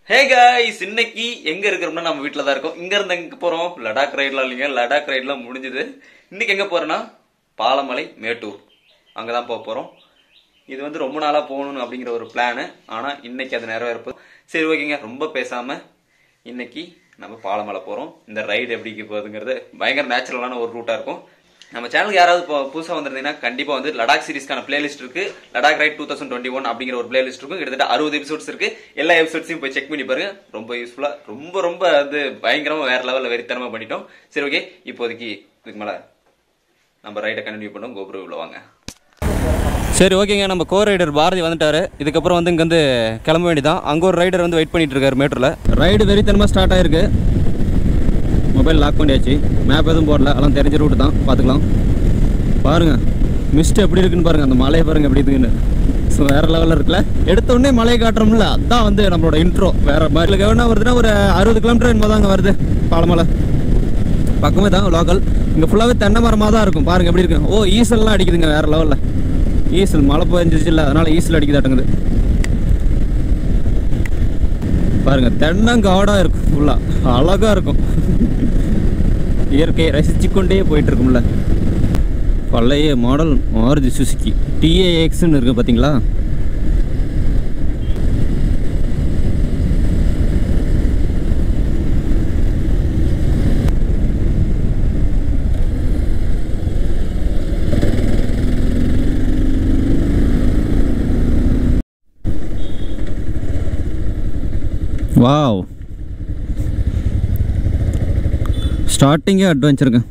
Hey guys இன்னைக்கு எங்க இருக்கிறோம்னா நம்ம வீட்டில் தான் இருக்கோம் இங்க இருந்து எங்க போறோம் லடாக் ரைட்லாம் இல்லைங்க லடாக் ரைட்லாம் முடிஞ்சுது இன்னைக்கு எங்க போறோம்னா பாலமலை மேட்டூர் அங்கதான் போக போறோம் இது வந்து ரொம்ப நாளா போகணும் அப்படிங்கிற ஒரு பிளானு ஆனா இன்னைக்கு அது நிறைவேறப்போ சரி ஓகேங்க ரொம்ப பேசாம இன்னைக்கு நம்ம பாலமலை போறோம் இந்த ரைடு எப்படி போகுதுங்கிறது பயங்கர நேச்சுரலான ஒரு ரூட்டா இருக்கும் நம்ம சேனலுக்கு யாராவது இப்போ புதுசாக வந்திருந்தீங்கன்னா கண்டிப்பாக வந்து லடாக் சீரிஸ்க்கான பிளேலிஸ்ட் இருக்கு Ladakh ride two thousand twenty one அப்படிங்கிற ஒரு பிளேலிஸ்ட் இருக்கும் கிட்டத்தட்ட அறுபது எபிசோட்ஸ் இருக்கு எல்லா எபிசோட்ஸையும் போய் செக் பண்ணி பாருங்க ரொம்ப யூஸ்ஃபுல்லா ரொம்ப ரொம்ப வந்து பயங்கரமா வேற லெவலில் வெறித்தனமா பண்ணிட்டோம் சரி ஓகே இப்போதைக்கு இதுக்கு மேல நம்ம ரைடை கண்டினியூ பண்ணோம் கோபுரம் உள்ள வாங்க சரி ஓகேங்க நம்ம கோ ரைடர் பாரதி வந்துட்டாரு இதுக்கப்புறம் வந்து இங்கே வந்து கிளம்ப வேண்டியதான் அங்கே ஒரு ரைடர் வந்து வெயிட் பண்ணிட்டு இருக்காரு மேட்டரில் ரைடு வெறித்தனமாக ஸ்டார்ட் ஆயிருக்கு மொபைல் லாக் பண்ணியாச்சு மேப் எதுவும் போடல அதெல்லாம் தெரிஞ்ச ரூட்டு தான் பார்த்துக்கலாம் பாருங்க மிஸ்ட் எப்படி இருக்குன்னு பாருங்க அந்த மலையை பாருங்க எப்படி இருக்குன்னு ஸோ வேற லெவலில் இருக்குல்ல எடுத்த உடனே மலையை காட்டுறோம்ல அதான் வந்து நம்மளோட இன்ட்ரோ வேற மாதிரி எவ்வளோ வருதுன்னா ஒரு அறுபது கிலோமீட்டர் என்னமோ தாங்க வருது பாலமலை பக்கமே தான் லோக்கல் இங்கே ஃபுல்லாகவே தென்னை மரமாக தான் இருக்கும் பாருங்க எப்படி இருக்கு ஓ ஈசல்லாம் அடிக்குதுங்க வேற லெவலில் ஈசல் மழை பெஞ்சிச்சு இல்லை அதனால ஈசல் அடிக்குதாட்டுங்குது பாருங்க தென்னங்காடா இருக்கும் ஃபுல்லா அழகா இருக்கும் இயற்கையை ரசிச்சு கொண்டே போயிட்டு இருக்கும்ல பழைய மாடல் மாருதி சுசுக்கி டிஏஎக்ஸ்னு இருக்கு பாத்தீங்களா வாவ் ஸ்டார்டிங்கே அட்வென்ச்சருங்க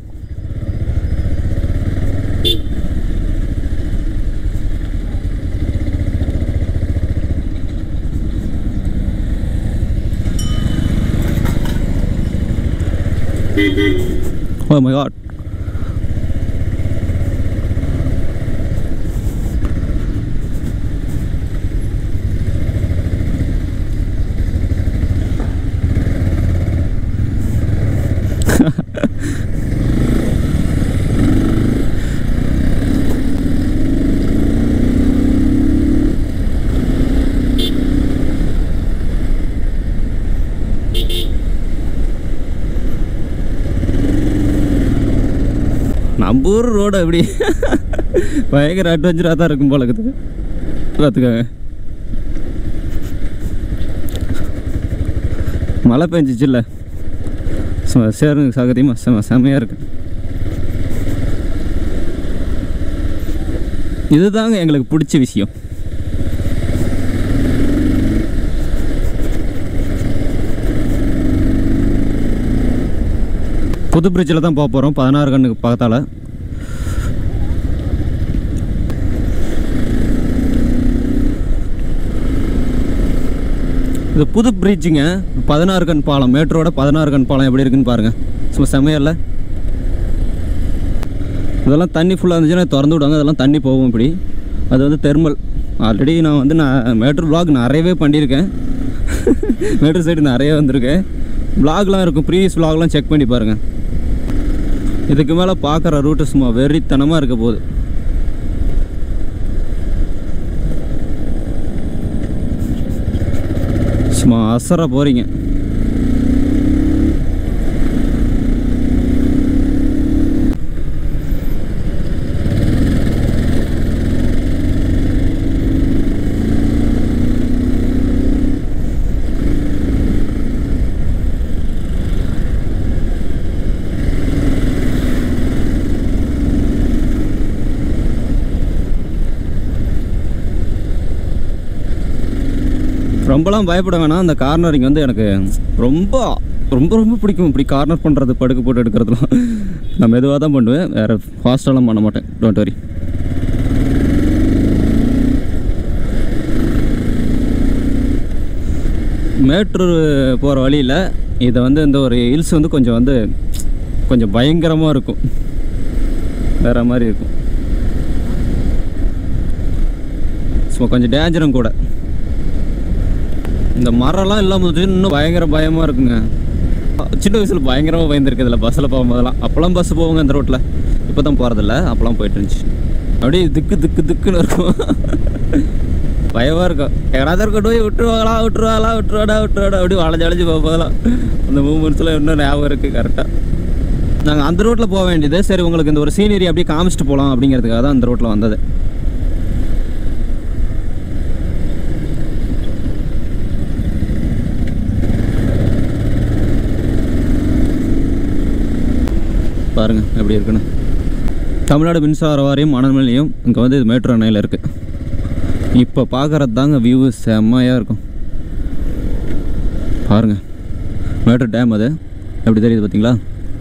Oh my god. நம்ம ஊர் ரோடு அப்படி பயங்கர அட்வென்ச்சராக தான் இருக்கும் போல இருக்குது பார்த்துக்கோங்க மழை பெஞ்சிச்சுல்ல சும்மா சேருங்க சகதியமாக செம செமையாக இருக்கு இதுதாங்க எங்களுக்கு பிடிச்ச விஷயம் புது பிரிட்ஜில் தான் போக போகிறோம் பதினாறு கண்ணுக்கு பக்கத்தால் இது புது பிரிட்ஜுங்க பதினாறு கண் பாலம் மேட்டரோட பதினாறு கண் பாலம் எப்படி இருக்குன்னு பாருங்கள் சும்மா செமையல்ல இதெல்லாம் தண்ணி ஃபுல்லாக இருந்துச்சுன்னா திறந்து விடுவாங்க அதெல்லாம் தண்ணி போகும் இப்படி அது வந்து தெர்மல் ஆல்ரெடி நான் வந்து நான் மேட்டர் vlog நிறையவே பண்ணியிருக்கேன் மேட்டர் சைடு நிறைய வந்திருக்கேன் vlogலாம் இருக்கும் ப்ரீவியஸ் vlogலாம் செக் பண்ணி பாருங்கள் இதுக்கு மேலே பார்க்குற ரூட்டு சும்மா வெறித்தனமாக இருக்க போகுது சும்மா அசர போகிறீங்க ரொம்பலாம் பயப்பட வேணாம் அந்த கார்னரிங் வந்து எனக்கு ரொம்ப ரொம்ப ரொம்ப பிடிக்கும் இப்படி கார்னர் பண்ணுறது படுக்க போட்டு எடுக்கிறதுலாம் நான் மெதுவாக தான் பண்ணுவேன் வேறு ஃபாஸ்ட்டாலாம் பண்ண மாட்டேன் டோன்ட் வரி மேட்ரு போகிற வழியில் இதை வந்து இந்த ஒரு ஹில்ஸ் வந்து கொஞ்சம் வந்து கொஞ்சம் பயங்கரமாக இருக்கும் வேற மாதிரி இருக்கும் ஸோ கொஞ்சம் டேஞ்சரும் கூட இந்த மரம்லாம் இல்லாமல் இருந்துச்சு இன்னும் பயங்கர பயமாக இருக்குங்க சின்ன வயசில் பயங்கரமாக பயந்துருக்கு இதில் பஸ்ஸில் போகும்போதெல்லாம் அப்போல்லாம் பஸ் போவாங்க இந்த ரோட்டில் இப்போ தான் போகிறதில்ல அப்போல்லாம் போயிட்டு இருந்துச்சு அப்படியே திக்கு திக்கு திக்குன்னு இருக்கும் பயமாக இருக்கும் எங்கடாவது இருக்கட்டும் போய் விட்டுருவாங்களா விட்டுருவாங்களா விட்டுருவாடா விட்டுருவாடா அப்படி வளைஞ்சு வளைஞ்சு போகலாம் அந்த மூமெண்ட்ஸில் இன்னும் ஞாபகம் இருக்குது கரெக்டாக நாங்கள் அந்த ரோட்டில் போக வேண்டியது சரி உங்களுக்கு இந்த ஒரு சீனரி அப்படியே காமிச்சிட்டு போகலாம் அப்படிங்கிறதுக்காக தான் அந்த ரோட்டில் வந்தது பாருங்க எப்படி இருக்குன்னு தமிழ்நாடு மின்சார வாரியம் மணல் நிலையம் இங்கே வந்து இது மேட்டூர் அணையில் இருக்குது இப்போ பார்க்குறது தாங்க வியூ செம்மையாக இருக்கும் பாருங்க மேட்டூர் டேம் அது எப்படி தெரியுது பார்த்தீங்களா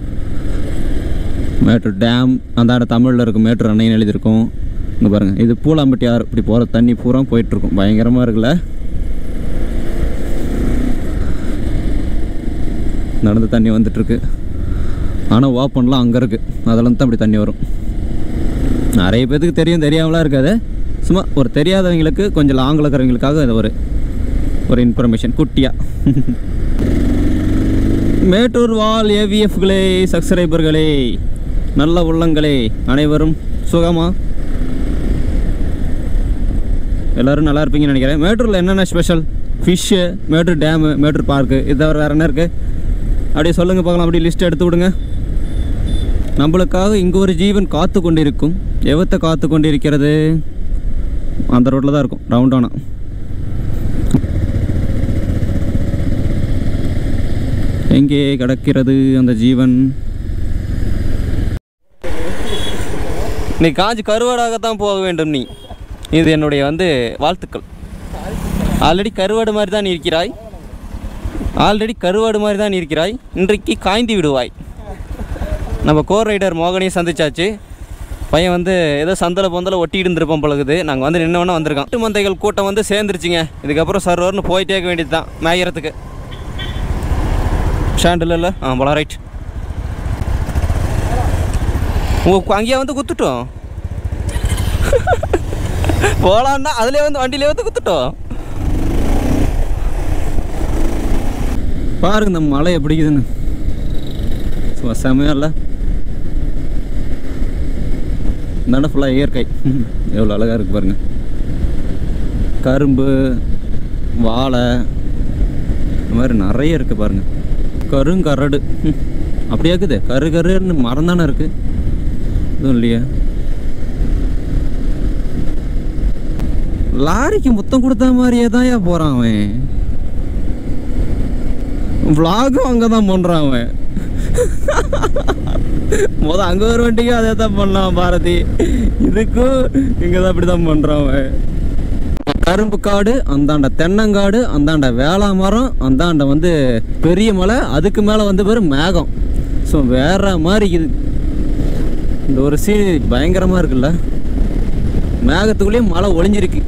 மேட்டூர் டேம் அந்த தமிழில் இருக்கும் மேட்டூர் அணைன்னு எழுதியிருக்கும் இங்கே பாருங்கள் இது பூலாம்பட்டி ஆறு இப்படி போகிற தண்ணி பூரா போயிட்டுருக்கும் பயங்கரமாக இருக்குல்ல நடந்து தண்ணி வந்துட்டுருக்கு ஆனால் ஓப்பன்லாம் அங்கே இருக்குது அதெல்லாம் தான் அப்படி தண்ணி வரும் நிறைய பேத்துக்கு தெரியும் தெரியாமலாம் இருக்காது சும்மா ஒரு தெரியாதவங்களுக்கு கொஞ்சம் லாங்கில் இருக்கிறவங்களுக்காக இது ஒரு ஒரு இன்ஃபர்மேஷன் குட்டியாக மேட்டூர் வால் ஏவிஎஃப்களே சப்ஸ்கிரைபர்களே நல்ல உள்ளங்களே அனைவரும் சுகமா எல்லோரும் நல்லா இருப்பீங்கன்னு நினைக்கிறேன் மேட்டூரில் என்னென்ன special fish Mettur dam Mettur park இது தவிர வேறு என்ன இருக்குது அப்படியே சொல்லுங்கள் பார்க்கலாம் அப்படியே லிஸ்ட் எடுத்து விடுங்க நம்மளுக்காக இங்கே ஒரு ஜீவன் காத்து கொண்டிருக்கும் எவத்தை காத்து கொண்டிருக்கிறது அந்த ரோட்டில் தான் இருக்கும் ரவுண்டானா எங்கே கிடக்கிறது அந்த ஜீவன் நீ காஞ்சி கருவாடாகத்தான் போக வேண்டும் நீ இது என்னுடைய வந்து வாழ்த்துக்கள் ஆல்ரெடி கருவாடு மாதிரி தான் இருக்கிறாய் ஆல்ரெடி கருவாடு மாதிரி தான் இருக்கிறாய் இன்றைக்கு காய்ந்து விடுவாய் நம்ம கோர் ரைடர் மோகனையும் சந்திச்சாச்சு பையன் வந்து ஏதோ சந்தல பொந்தல ஒட்டிட்டு இருந்திருப்போம் பழகுது நாங்கள் வந்து நின்று வேணா வந்திருக்கோம் எட்டு மந்தைகள் கூட்டம் வந்து சேர்ந்துருச்சுங்க இதுக்கப்புறம் சர்வர்னு போயிட்டே இருக்க வேண்டியது தான் மேயறதுக்கு ஷாண்டில் இல்லை ஆ போலாம் ரைட் உங்க அங்கேயே வந்து குத்துட்டோம் போலான்னா அதுலேயே வந்து வண்டியிலே வந்து குத்துட்டோம் பாருங்க இந்த மலை எப்படிக்குதுன்னு சும்மா செமையா இல்லை இந்தாண்ட ஃபுல்லாக இயற்கை எவ்வளோ அழகாக இருக்குது பாருங்க கரும்பு வாழை இந்த மாதிரி நிறைய இருக்குது பாருங்க கருங்கரடு ம், அப்படியே இருக்குது கரு கருன்னு மரம் தானே இருக்குது எதுவும் இல்லையா லாரிக்கு முத்தம் கொடுத்த மாதிரியே தான் ஏன் போகிறான் அவன் விலாகும் அங்கே தான் பண்ணுறான் அவன் முத அங்கே ஒரு வண்டிக்கும் அதே தான் பண்ணான் பாரதி இதுக்கும் இங்கே தான் அப்படி தான் பண்ணுறான் அவன் கரும்பு காடு அந்தாண்ட தென்னங்காடு அந்தாண்ட வேளா மரம் அந்தாண்ட வந்து பெரிய மலை அதுக்கு மேலே வந்து பேர் மேகம் ஸோ வேற மாதிரி இது இந்த ஒரு சீன் பயங்கரமாக இருக்குல்ல மேகத்துக்குள்ளேயே மழை ஒளிஞ்சிருக்கு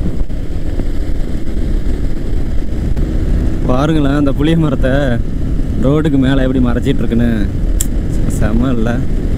பாருங்களேன் அந்த புளிய மரத்தை ரோடுக்கு மேலே எப்படி மறைச்சிட்டு இருக்குன்னு செம இல்லை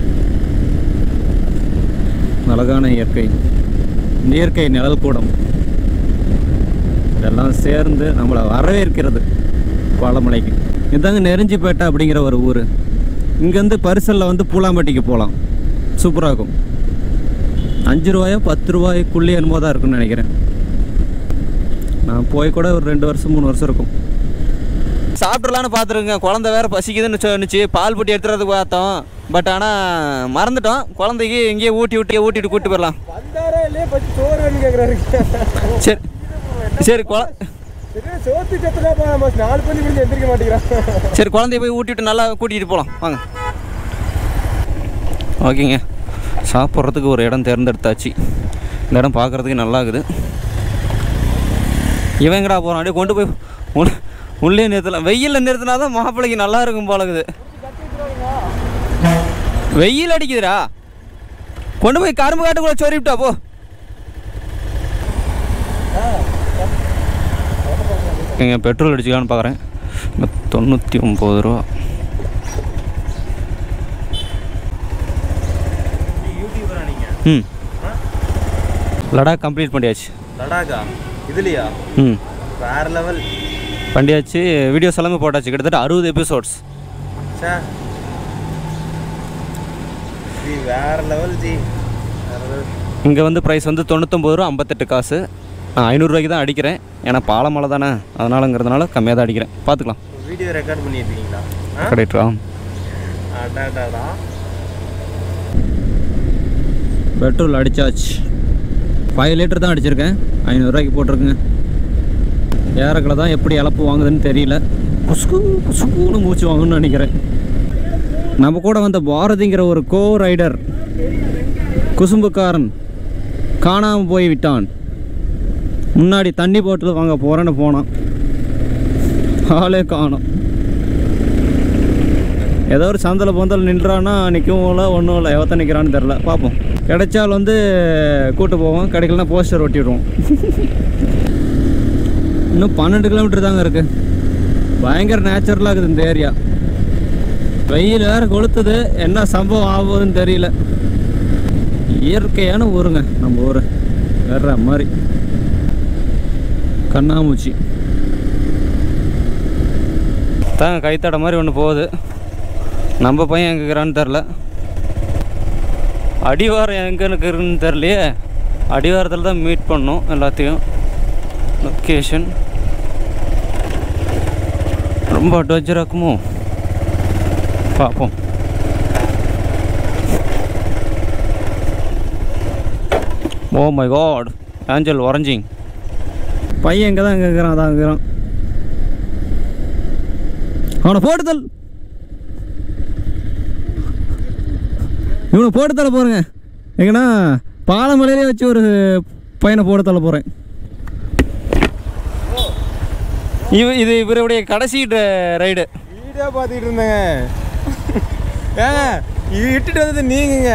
அழகான இயற்கை இயற்கை நிழல் கூடம் இதெல்லாம் சேர்ந்து நம்மளை வரவேற்கிறது பாலமலைக்கு இதாங்க நெருஞ்சிப்பேட்டை அப்படிங்கிற ஒரு ஊர் இங்கேருந்து பரிசலில் வந்து பூலாம்பட்டிக்கு போகலாம் சூப்பராக இருக்கும் அஞ்சு ரூபாயோ பத்து ரூபாய்க்குள்ளே என்னமோ தான் இருக்குன்னு நினைக்கிறேன் நான் போய் கூட ஒரு ரெண்டு வருஷம் மூணு வருஷம் இருக்கும் சாப்பிட்றலான்னு பார்த்துருங்க குழந்தை வேற பசிக்குதுன்னு சொன்னுச்சு பால் பொட்டி எடுத்துறதுக்கு பார்த்தோம் பட் ஆனால் மறந்துட்டோம் குழந்தைக்கு இங்கேயே ஊட்டி விட்டு ஊட்டிட்டு கூட்டி போயிடலாம் வந்தாரா இல்லையே பச்சு சோறு வேணும்னு கேட்குறாரு சரி சரி குழ சரி சோத்து சத்துனாப்பா நம்ம நாலு பண்ணி முடிஞ்சு எந்திரிக்க மாட்டேங்கிறான் சரி குழந்தைய போய் ஊட்டிட்டு நல்லா கூட்டிகிட்டு போகலாம் வாங்க ஓகேங்க சாப்பிட்றதுக்கு ஒரு இடம் தேர்ந்தெடுத்தாச்சு இந்த இடம் பார்க்குறதுக்கு நல்லா இருக்குது இவன் எங்கடா போகிறான் அப்படியே கொண்டு போய் உள்ள உள்ளே நிறுத்தலாம் வெயிலில் நிறுத்தினா தான் மாப்பிள்ளைக்கு நல்லா இருக்கும் போல இருக்குது வெயில் அடிக்குதுடா கொண்டு போய் கரும்பு காட்டுக்குள்ளே சொறிவிட்டா போ எங்க பெட்ரோல் அடிச்சுக்கலான்னு பார்க்குறேன் தொண்ணூற்றி ஒம்பது ரூபா யூடியூபரா நீங்க ம் லடாக் கம்ப்ளீட் பண்ணியாச்சு லடாக்கா இதுலையா ம் வேற லெவல் பண்ணியாச்சு வீடியோஸ் எல்லாமே போட்டாச்சு கிட்டத்தட்ட அறுபது எபிசோட்ஸ் சே ஜி வேற லெவல் ஜி வேற level. இங்கே வந்து ப்ரைஸ் வந்து தொண்ணூத்தொம்பது ரூபா ஐம்பத்தெட்டு காசு நான் ஐநூறுரூவாய்க்கு தான் அடிக்கிறேன் ஏன்னா பாலமலை தானே அதனாலங்கிறதுனால கம்மியாக தான் அடிக்கிறேன் பார்த்துக்கலாம் வீடியோ ரெக்கார்ட் பண்ணிட்டு இருக்கீங்களா கரெக்டா அடாடாடா பெட்ரோல் அடிச்சாச்சு ஃபைவ் லிட்டர் தான் அடிச்சிருக்கேன் ஐநூறுரூவாய்க்கு போட்டிருக்குங்க ஏறக்கில் தான் எப்படி இழப்பு வாங்குதுன்னு தெரியல புசுக்கு புசுக்குன்னு மூச்சு வாங்கணும்னு நினைக்கிறேன் நம்ம கூட வந்த பாரதிங்கிற ஒரு கோ ரைடர் குசும்புக்காரன் காணாமல் போய் விட்டான் முன்னாடி தண்ணி போட்டு வாங்க போகிறேன்னு போனான் ஆளே காணோம் ஏதோ ஒரு சந்தில் பொந்தல் நின்றான்னா நிற்கவும் இல்லை ஒன்றும் இல்லை எவத்த நிற்கிறான்னு தெரில பார்ப்போம் கிடைச்சால் வந்து கூட்டு போவோம் கிடைக்கலனா போஸ்டர் ஒட்டிடுவோம் இன்னும் பன்னெண்டு கிலோமீட்டர் தாங்க இருக்கு பயங்கர நேச்சுரலாக இருக்குது இந்த ஏரியா வெயில் வேறு கொளுத்துது என்ன சம்பவம் ஆகுதுன்னு தெரியல இயற்கையான ஊருங்க நம்ம ஊர் வேற மாதிரி கண்ணாமூச்சி தாங்க கைத்தட மாதிரி ஒன்று போகுது நம்ம பையன் எங்கே இருக்கிறான்னு தெரில அடிவாரம் எங்கே இருக்குன்னு தெரிலையே அடிவாரத்தில் தான் மீட் பண்ணோம் எல்லாத்தையும் லொக்கேஷன் ரொம்ப அட்வென்ச்சராக இருக்குமோ பார்ப்போம் ஓ மை காட் ஆஞ்சல் ஒரஞ்சிங் பையன் எங்கே தான் கேட்குறான் அதான் இருக்கிறான் அவனை போட்டுதல் இவனை போட்டு தள்ள போகிறேங்க எங்கன்னா பாலமலையிலே வச்சு ஒரு பையனை போட்டு தள்ள போகிறேன் இவ இது இவருடைய கடைசி ரைடு வீடியோ பார்த்துக்கிட்டு இருந்தேங்க ஏங்க இது இட்டுட்டு வந்தது நீங்கங்க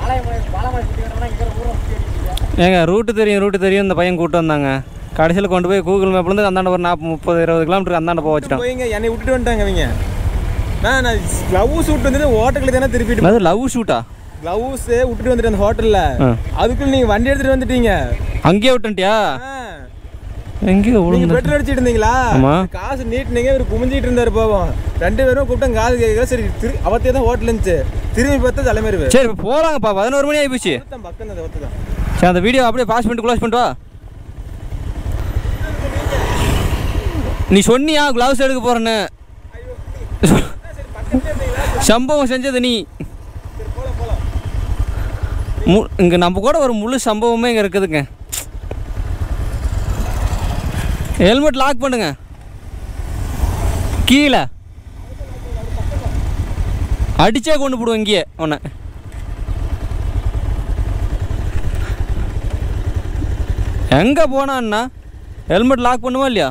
ஏங்க ரூட்டு தெரியும் ரூட்டு தெரியும் இந்த பையன் கூட்டு வந்தாங்க கடைசியில் கொண்டு போய் கூகுள் மேப்லேருந்து அந்தாண்ட ஒரு நாற்பது முப்பது இருபது கிலோமீட்டருக்கு அந்தாண்ட போக வச்சுட்டான் போய்ங்க என்னை விட்டுட்டு வந்துட்டாங்க அவங்க நான் நான் க்ளவுஸ் விட்டு வந்துட்டு ஹோட்டலுக்கு தானே திருப்பிட்டு அது லவ் ஷூட்டா க்ளவுஸ் விட்டுட்டு வந்துட்டு அந்த ஹோட்டலில் ஆ. அதுக்குள்ள நீங்கள் வண்டி எடுத்துட்டு வந்துட்டீங்க அங்கேயே விட்டுன்ட்டியா ஆ. எங்கேயோ நீங்க விழுந்து பெட்ரோல் அடிச்சிட்டு இருந்தீங்களா ஆமா. காசு நீட்டுனீங்க இவர் குமிஞ்சிட்டு இருந்தாரு பாவம் ரெண்டு பேரும் கூப்பிட்டா காது கேட்கல சரி திரு அவத்தே தான் ஹோட்டல் இருந்துச்சு திரும்பி பார்த்தா தலைமையிரு சரி இப்போ போகலாங்கப்பா பதினோரு மணி ஆகிப்போச்சு பக்கம் தான் ஒத்து தான் சரி அந்த வீடியோ அப்படியே பாஸ் பண்ணிட்டு க்ளோஸ் பண்ணிட்டு வா நீ சொன்னியா க்ளவுஸ் எடுக்க போறேன்னு சம்பவம் செஞ்சது நீ மு இங்கே நம்ம கூட ஒரு முழு சம்பவமே இங்கே இருக்குதுங்க ஹெல்மெட் லாக் பண்ணுங்க கீழே அடிச்சே கொண்டு போடுவோம் இங்கேயே உன்னை எங்கே போனான்னா ஹெல்மெட் லாக் பண்ணுமா இல்லையா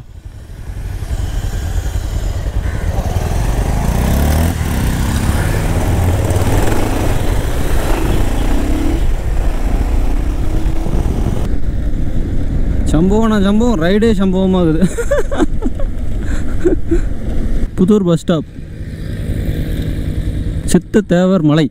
சம்பவம்னா சம்பவம் ரைடே சம்பவமாகுது புதூர் பஸ் ஸ்டாப் சித்த தேவர் மலை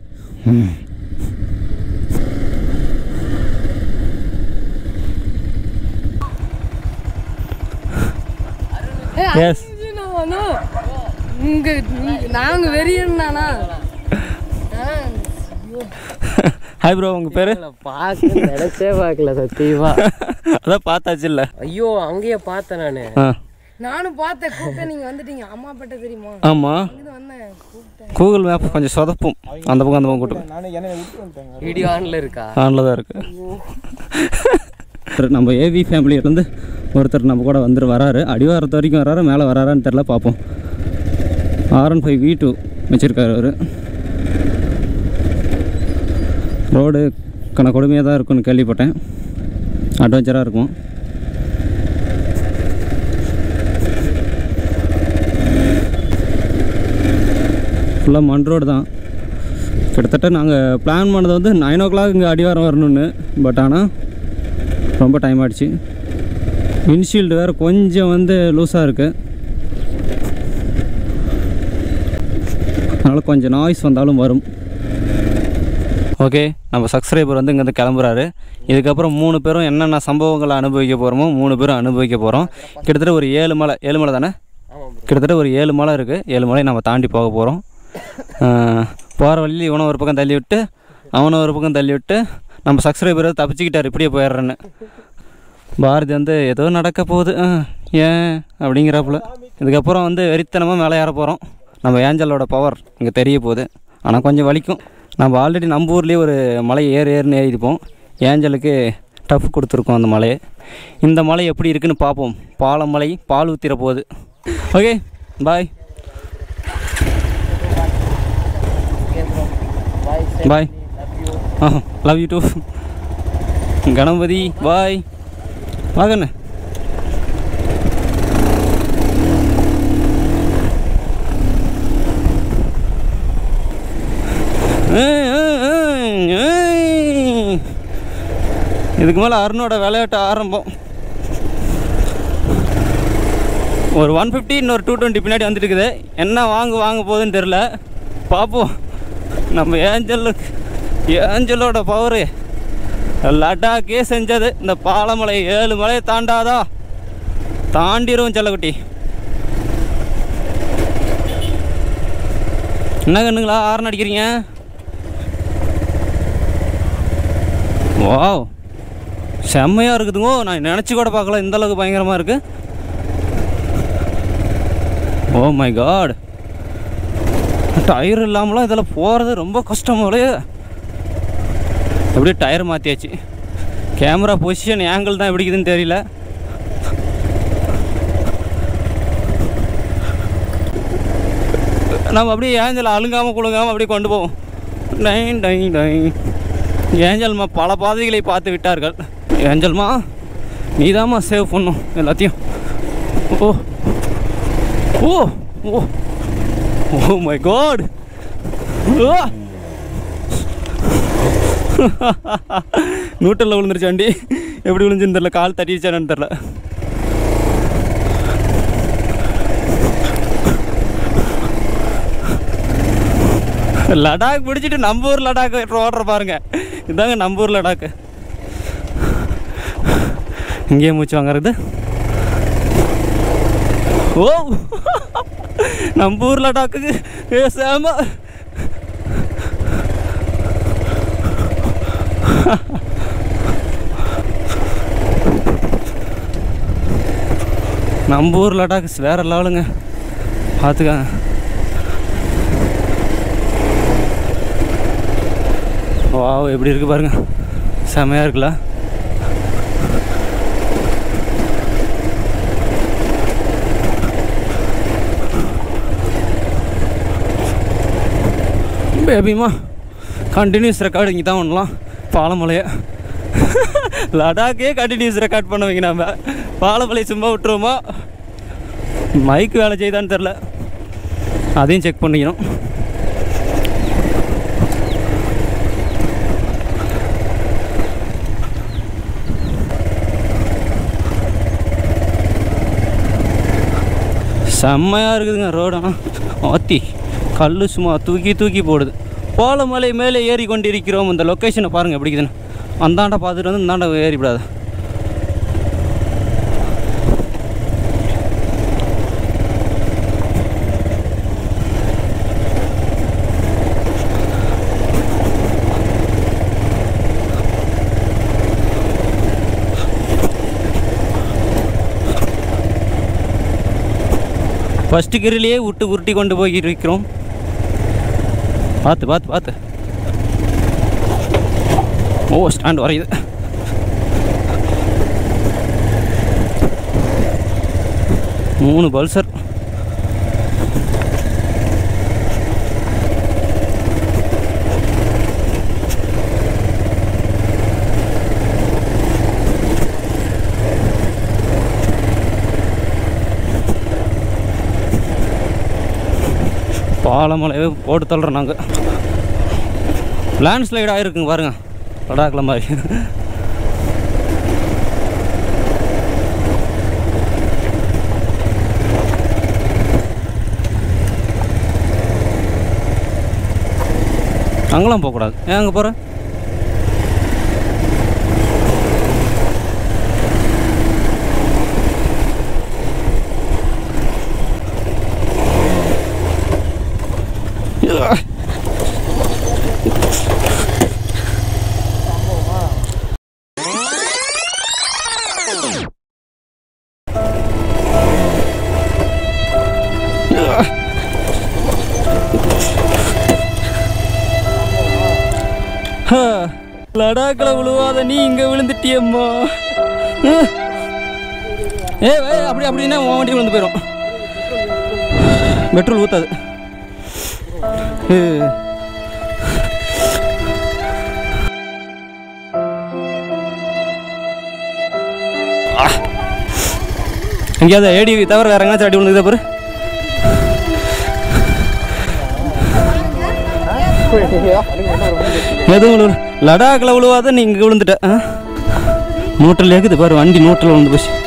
எஸ் நானா இங்க இங்க- நாங்க வெறியண்ணானா ஹாய் ப்ரோ உங்கள் பேர் பார்க்க நினைச்சே பார்க்கல சத்தியமா அதான் பார்த்தாச்சு இல்லை ஐயோ அங்கேயே பார்த்தேன் நானு ஆ நானும் பார்த்தேன் கூப்பிட்டேன் நீங்க வந்துட்டீங்க அம்மா பட்ட தெரியுமா ஆமாம் இது வந்தேன் கூப்பிட்டேன் கூகுள் மேப் கொஞ்சம் சொதப்பும் அந்த பக்கம் அந்த பக்கம் கூட்டம் நானே என்னை விட்டு வந்துட்டேங்க வீடியோ ஆன்ல இருக்கா ஆனில் தான் இருக்கு நம்ம ஏவி ஃபேமிலியிலேருந்து ஒருத்தர் நம்ம கூட வந்துட்டு வராரு அடிவாரத்து வரைக்கும் வராரு மேலே வராரான்னு தெரில பார்ப்போம் ஆர்என் ஃபைவ் வி டூ வச்சுருக்காரு அவர் ரோடு கன கொடுமையாக தான் இருக்கும்னு கேள்விப்பட்டேன் அட்வென்ச்சராக இருக்கும் ஃபுல்லாக மண் ரோடு தான் கிட்டத்தட்ட நாங்கள் பிளான் பண்ணது வந்து நைன் ஓ கிளாக் இங்கே அடிவாரம் வரணும்னு பட் ஆனால் ரொம்ப டைம் ஆயிடுச்சு விண்ட்ஷீல்டு வேறு கொஞ்சம் வந்து லூஸாக இருக்குது அதனால் கொஞ்சம் நாய்ஸ் வந்தாலும் வரும் ஓகே நம்ம சப்ஸ்கிரைபர் வந்து இங்கேருந்து கிளம்புறாரு இதுக்கப்புறம் மூணு பேரும் என்னென்ன சம்பவங்களை அனுபவிக்க போகிறோமோ மூணு பேரும் அனுபவிக்க போகிறோம் கிட்டத்தட்ட ஒரு ஏழு மலை ஏழு மலை தானே கிட்டத்தட்ட ஒரு ஏழு மலை இருக்குது ஏழு மலை நம்ம தாண்டி போக போகிறோம் போகிற வழியில் இவனை ஒரு பக்கம் தள்ளி விட்டு அவனை ஒரு பக்கம் தள்ளி விட்டு நம்ம சப்ஸ்கிரைபர் தப்பிச்சுக்கிட்டார் இப்படியே போயிடுறேன்னு பாரதி வந்து ஏதோ நடக்க போகுது ஆ, ஏன் அப்படிங்கிறாப்புல இதுக்கப்புறம் வந்து வெறித்தனமாக மேலே ஏற போகிறோம் நம்ம ஏஞ்சலோட பவர் இங்கே தெரிய போகுது ஆனால் கொஞ்சம் வலிக்கும் நம்ம ஆல்ரெடி நம்ம ஊர்லேயே ஒரு மலை ஏறு ஏறுன்னு ஏறிப்போம் ஏஞ்சலுக்கு டஃப் கொடுத்துருக்கோம் அந்த மலையை இந்த மலை எப்படி இருக்குன்னு பார்ப்போம் பாலமலை பால் ஊற்றிட போகுது okay bye bye ah love you too Ganapathi bye வாங்கண்ணே ஏய், ஏய், ஏய், ஏய். இதுக்கு மேலே அருணோட விளையாட்டு ஆரம்பம் ஒரு ஒன் ஃபிஃப்டி இன்னொரு டூ டுவெண்ட்டி பின்னாடி வந்துட்டு இருக்குது என்ன வாங்க வாங்க போகுதுன்னு தெரில பார்ப்போம் நம்ம ஏஞ்சலுக்கு ஏஞ்சலோட பவரு லடாக்கே செஞ்சது இந்த பாலமலை ஏழு மலையை தாண்டாதா தாண்டிரும் செல்லக்குட்டி என்ன கண்ணுங்களா ஆரன் அடிக்கிறீங்க வாவ் செம்மையாக இருக்குதுங்கோ நான் நினச்சி கூட பார்க்கல இந்த அளவுக்கு பயங்கரமாக இருக்கு ஓ மை காட் டயர் இல்லாமலாம் இதில் போகிறது ரொம்ப கஷ்டம் போலயே எப்படியும் டயர் மாற்றியாச்சு கேமரா பொசிஷன் ஆங்கிள் தான் எப்படி இருக்குதுன்னு தெரியல நம்ம அப்படியே ஏஞ்சல் அழுங்காமல் குழுங்காமல் அப்படியே கொண்டு போவோம் டைன் டைன் டைன் ஏஞ்சல்மா பல பாதைகளை பார்த்து விட்டார்கள் ஏஞ்சல்மா நீதாம்மா சேவ் பண்ணும் எல்லாத்தையும் ஓ ஓ ஓ ஓ மை காட் நூட்டலில் விழுந்துருச்சு வண்டி எப்படி விழுந்துன்னு தெரில கால் தட்டிடுச்சானு தெரில லடாக் பிடிச்சிட்டு நம்ம ஊர் லடாக் ஓடுற பாருங்க இதாங்க நம்ம ஊர் லடாக்கு இங்கேயே மூச்சு வாங்குறது ஓ நம்ம ஊர் லடாக்குக்கு பேசாம நம்ம ஊர் லடாக்கு வேற லெவலுங்க பார்த்துக்காங்க வாவ் எப்படி இருக்கு பாருங்க செமையா இருக்குல்ல பேபிமா கண்டினியூஸ் ரெக்கார்டு இங்கே தான் பண்ணலாம் பாலமலையை லடாக்கே கண்டினியூஸ் ரெக்கார்ட் பண்ண வைங்க நம்ம பாலமலை சும்மா விட்டுருவோமா மைக் வேலை செய்தான்னு தெரில அதையும் செக் பண்ணிக்கணும் செம்மையாக இருக்குதுங்க ரோடெல்லாம் ஆத்தி கல் சும்மா தூக்கி தூக்கி போடுது பாலமலை மேலே ஏறி கொண்டிருக்கிறோம் இந்த லொக்கேஷனை பாருங்கள் எப்படி இருக்குதுன்னு அந்தாண்ட பார்த்துட்டு வந்து இந்தாண்ட ஏறிவிடாது ஃபஸ்ட்டு கிரிலேயே விட்டு உருட்டி கொண்டு போய் இருக்கிறோம் பார்த்து பார்த்து பார்த்து ஓ ஸ்டாண்ட் வரையுது மூணு பல்சர் பாலமலையே போட்டு தள்ளுறோம் நாங்கள் லேண்ட் ஸ்லைட் ஆகிருக்குங்க பாருங்க லடாக்கில் மாதிரி அங்கெல்லாம் போகக்கூடாது ஏன் அங்கே போகிற லடாக்கில் விழுவாத நீ இங்கே விழுந்துட்டியம்மா ஏ வே அப்படி அப்படின்னா உன் வண்டி விழுந்து போயிடும் பெட்ரோல் ஊற்றாது எங்கேயாவது ஏடி தவிர வேற எங்கேயாச்சும் அடி விழுந்துதா பாரு எதுவும் விழுவல லடாக்கில் விழுவாத நீ இங்கே விழுந்துட்ட ஆ நோட்டில் இருக்குது பாரு வண்டி நோட்டில் விழுந்து போச்சு